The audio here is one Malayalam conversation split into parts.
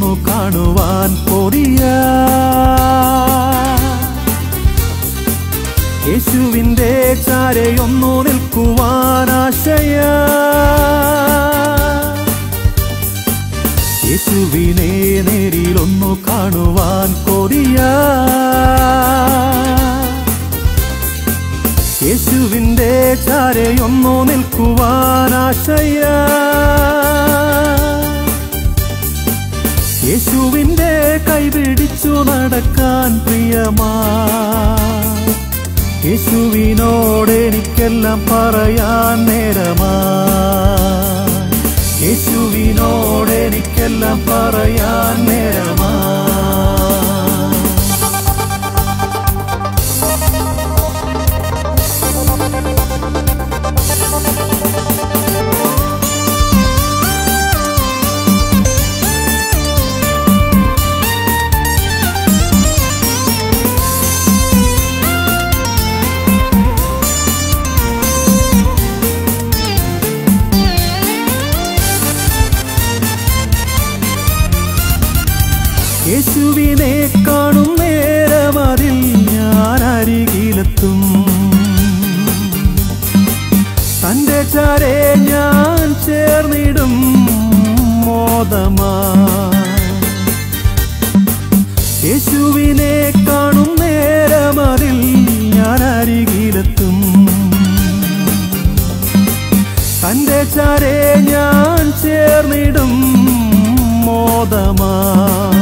നേരിലൊന്നു കാണുവാൻ കൊതിയ യേശുവിൻ്റെ ചാരയൊന്നു നിൽക്കുവാൻ ആശയ യേശുവിനെ നേരിലൊന്നു കാണുവാൻ കൊതിയ യേശുവിൻ്റെ ചാരയൊന്നു നിൽക്കുവാൻ ആശയ യേശുവിൻ്റെ കൈപിടിച്ചു നടക്കാൻ പ്രിയമാ യേശുവിനോട് എനിക്കെല്ലാം പറയാൻ നേരമാ യേശുവിനോട് എനിക്കെല്ലാം പറയാൻ നേരമാ യേശുവിനെ കാണും നേരമതിൽ ഞാൻ അരികിലെത്തും തന്റെ ചാരെ ഞാൻ ചേർന്നിടും മോദമാ യേശുവിനെ കാണും നേരമതിൽ ഞാൻ അരികിലെത്തും തന്റെ ചാരെ ഞാൻ ചേർന്നിടും മോദമായി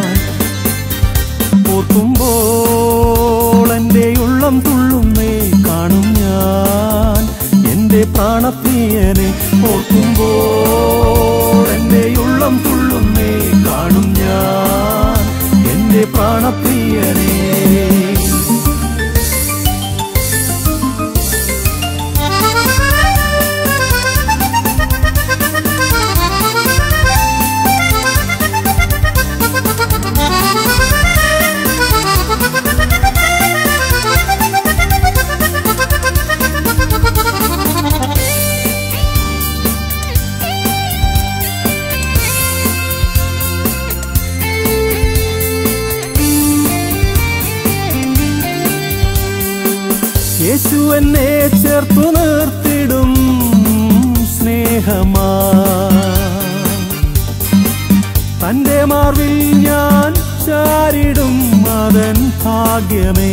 ഓർക്കുമ്പോൾ എൻ്റെ ഉള്ളം തുള്ളുന്നേ കാണും ഞാൻ എൻ്റെ പ്രാണപ്രിയനെ ഓർക്കുമ്പോൾ എൻ്റെ ഉള്ളം തുള്ളുന്നേ കാണും ഞാൻ എൻ്റെ പ്രാണപ്രിയനെ യേശു എന്നെ ചേർത്തു നിർത്തിടും സ്നേഹമാ തന്റെ മാർവിൽ ഞാൻ ചാരിടും മതൻ ഭാഗ്യമേ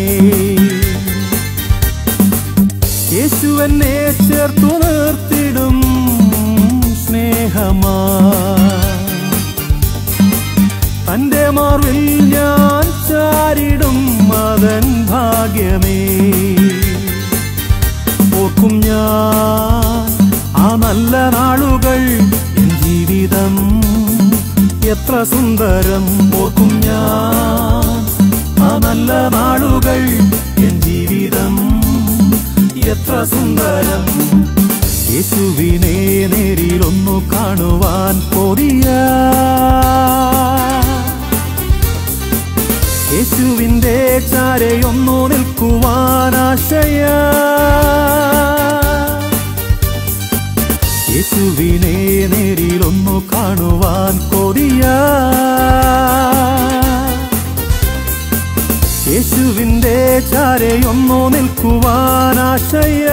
യേശു എന്നെ ചേർത്തു നിർത്തിടും സ്നേഹമാ തന്റെ മാർവിൽ ഞാൻ ചാരിടും മതൻ ഭാഗ്യമേ ഓർക്കും ഞാൻ ആ നല്ല നാളുകൾ എൻ ജീവിതം എത്ര സുന്ദരം ഓർക്കും ഞാൻ ആ നല്ല നാളുകൾ എൻ ജീവിതം എത്ര സുന്ദരം യേശുവിനെ നേരിലൊന്നു കാണുവാൻ കൊതിയ യേശുവിൻ്റെ ചാരയൊന്നു നിൽക്കുവാൻ ആശയ യേശുവിനെ നേരിലൊന്നു കാണുവാൻ കൊതിയ യേശുവിൻ്റെ ചാരയൊന്നു നിൽക്കുവാൻ ആശയ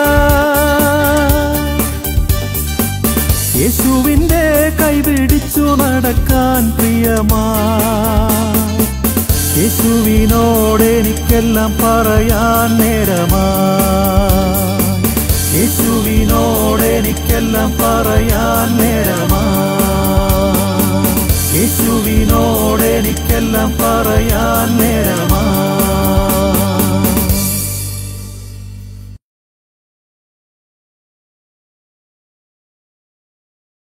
യേശുവിൻ്റെ കൈപിടിച്ചു നടക്കാൻ പ്രിയമാ യേശുവിനോട് എനിക്കെല്ലാം പറയാൻ നേരമാ യേശുവിനോട് എനിക്കെല്ലാം പറയാൻ നേരമാ യേശുവിനോട് എനിക്കെല്ലാം പറയാൻ നേരമാ